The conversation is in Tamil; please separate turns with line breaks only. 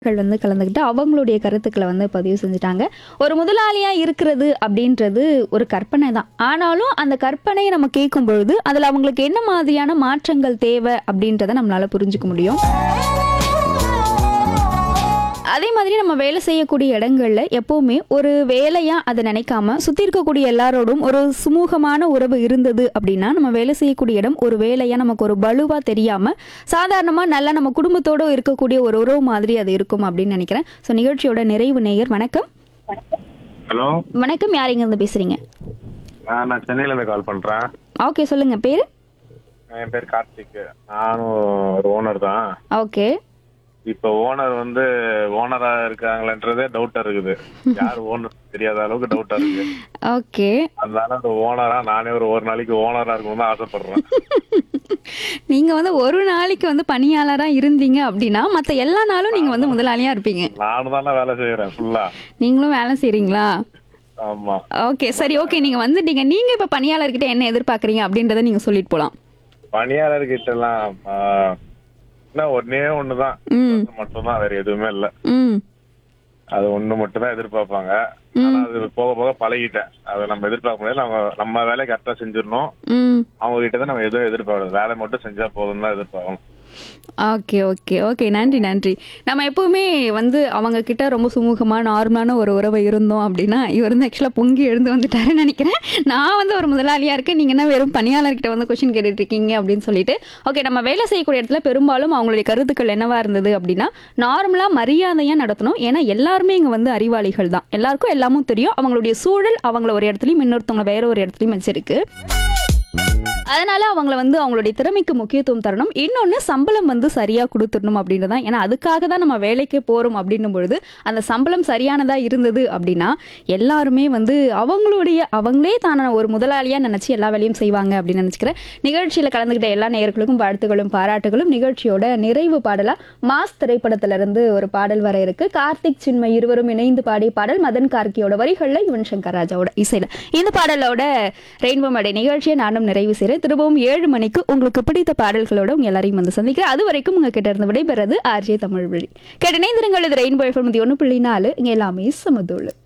மக்கள் வந்து கலந்துக்கிட்டு அவங்களுடைய கருத்துக்களை வந்து பதிவு செஞ்சுட்டாங்க ஒரு முதலாளியா இருக்கிறது அப்படின்றது ஒரு கற்பனை தான் ஆனாலும் அந்த கற்பனையை நம்ம கேட்கும் பொழுது அதில் அவங்களுக்கு என்ன மாதிரியான மாற்றங்கள் தேவை அப்படின்றத நம்மளால புரிஞ்சுக்க முடியும் அதே மாதிரி நம்ம வேலை செய்யக்கூடிய இடங்கள்ல எப்பவுமே ஒரு வேலையா அதை நினைக்காம சுத்தி இருக்கக்கூடிய எல்லாரோடும் ஒரு சுமூகமான உறவு இருந்தது அப்படின்னா நம்ம வேலை செய்யக்கூடிய இடம் ஒரு வேலையா நமக்கு ஒரு பலுவா தெரியாம சாதாரணமா நல்லா நம்ம குடும்பத்தோட இருக்கக்கூடிய ஒரு உறவு மாதிரி அது இருக்கும் அப்படின்னு நினைக்கிறேன் ஸோ நிகழ்ச்சியோட நிறைவு நேயர் வணக்கம்
ஹலோ
வணக்கம் யார் இங்க இருந்து பேசுறீங்க
நான் நான் சென்னையில இருந்து கால் பண்றேன்
ஓகே சொல்லுங்க பேரு
என் பேர் கார்த்திக் நானும் ஒரு ஓனர் தான்
ஓகே
இப்ப ஓனர் வந்து ஓனரா இருக்காங்களன்றதே டவுட்டா இருக்குது யார் ஓனர் தெரியாத அளவுக்கு டவுட்டா இருக்கு
ஓகே
அதனால ஒரு ஓனரா நானே ஒரு ஒரு நாளைக்கு ஓனரா இருக்கணும்னு தான் ஆசைப்படுறேன்
நீங்க வந்து ஒரு நாளைக்கு வந்து பணியாளரா இருந்தீங்க அப்படின்னா மத்த எல்லா நாளும் நீங்க வந்து முதலாளியா இருப்பீங்க
நானும் தானே வேலை செய்யறேன் ஃபுல்லா
நீங்களும் வேலை செய்றீங்களா
ஆமா
ஓகே சரி ஓகே நீங்க வந்துட்டீங்க நீங்க இப்ப பணியாளர்கிட்ட என்ன எதிர்பார்க்கறீங்க அப்படின்றத நீங்க சொல்லிட்டு போலாம்
பணியாளர்கிட்ட எல்லாம் ஆஹ், என்ன ஒன்னே ஒண்ணுதான்
ம்
மட்டும்தான் வேற எதுவுமே இல்ல
ம்
அது ஒண்ணு மட்டும் தான் எதிர்பார்ப்பாங்க ஆனா அது போக போக பழகிட்டேன் அதை நம்ம எதிர்பார்க்க முடியாது நம்ம நம்ம வேலையை கரெக்டா செஞ்சிடணும்
ம்
அவங்க கிட்ட தான் நம்ம எதுவும் எதிர்பார்க்கறது வேலை மட்டும் செஞ்சா போதும் தான் எதிர்பார்க்கணும்
ஓகே ஓகே ஓகே நன்றி நன்றி நம்ம எப்பவுமே வந்து அவங்க கிட்ட ரொம்ப சுமூகமான நார்மலான ஒரு உறவு இருந்தோம் அப்படின்னா இவர் வந்து ஆக்சுவலாக பொங்கி எழுந்து வந்துட்டாருன்னு நினைக்கிறேன் நான் வந்து ஒரு முதலாளியாக இருக்கேன் நீங்கள் என்ன வெறும் பணியாளர்கிட்ட வந்து கொஷின் கேட்டுட்டு இருக்கீங்க அப்படின்னு சொல்லிட்டு ஓகே நம்ம வேலை செய்யக்கூடிய இடத்துல பெரும்பாலும் அவங்களுடைய கருத்துக்கள் என்னவா இருந்தது அப்படின்னா நார்மலாக மரியாதையாக நடத்தணும் ஏன்னா எல்லாருமே இங்கே வந்து அறிவாளிகள் தான் எல்லாருக்கும் எல்லாமும் தெரியும் அவங்களுடைய சூழல் அவங்கள ஒரு இடத்துலையும் இன்னொருத்தவங்க வேற ஒரு இடத்துலையும் வச்சிருக்கு அதனால அவங்கள வந்து அவங்களுடைய திறமைக்கு முக்கியத்துவம் தரணும் இன்னொன்று சம்பளம் வந்து சரியாக கொடுத்துடணும் அப்படின்றது தான் ஏன்னா அதுக்காக தான் நம்ம வேலைக்கு போகிறோம் அப்படின்னும் பொழுது அந்த சம்பளம் சரியானதாக இருந்தது அப்படின்னா எல்லாருமே வந்து அவங்களுடைய அவங்களே தான ஒரு முதலாளியாக நினச்சி எல்லா வேலையும் செய்வாங்க அப்படின்னு நினச்சிக்கிறேன் நிகழ்ச்சியில் கலந்துக்கிட்ட எல்லா நேயர்களுக்கும் வாழ்த்துக்களும் பாராட்டுகளும் நிகழ்ச்சியோட நிறைவு பாடலாக மாஸ் திரைப்படத்திலிருந்து ஒரு பாடல் வர இருக்கு கார்த்திக் சின்மை இருவரும் இணைந்து பாடிய பாடல் மதன் கார்கியோட வரிகளில் யுவன் சங்கர் ராஜாவோட இசையில் இந்த பாடலோட ரெயின்போ மேடை நிகழ்ச்சியை நானும் நிறைவு செய்கிறேன் திரும்பவும் ஏழு மணிக்கு உங்களுக்கு பிடித்த பாடல்களோட உங்க எல்லாரையும் வந்து சந்திக்கிறேன் அது வரைக்கும் உங்க கிட்ட இருந்து விடைபெறது ஆர்ஜே தமிழ் வழி கேட்ட இணைந்திருங்கள் இது ரெயின்போ எஃப்எம் ஒன்று புள்ளி நாலு இங்க எல்லாமே சமதூள்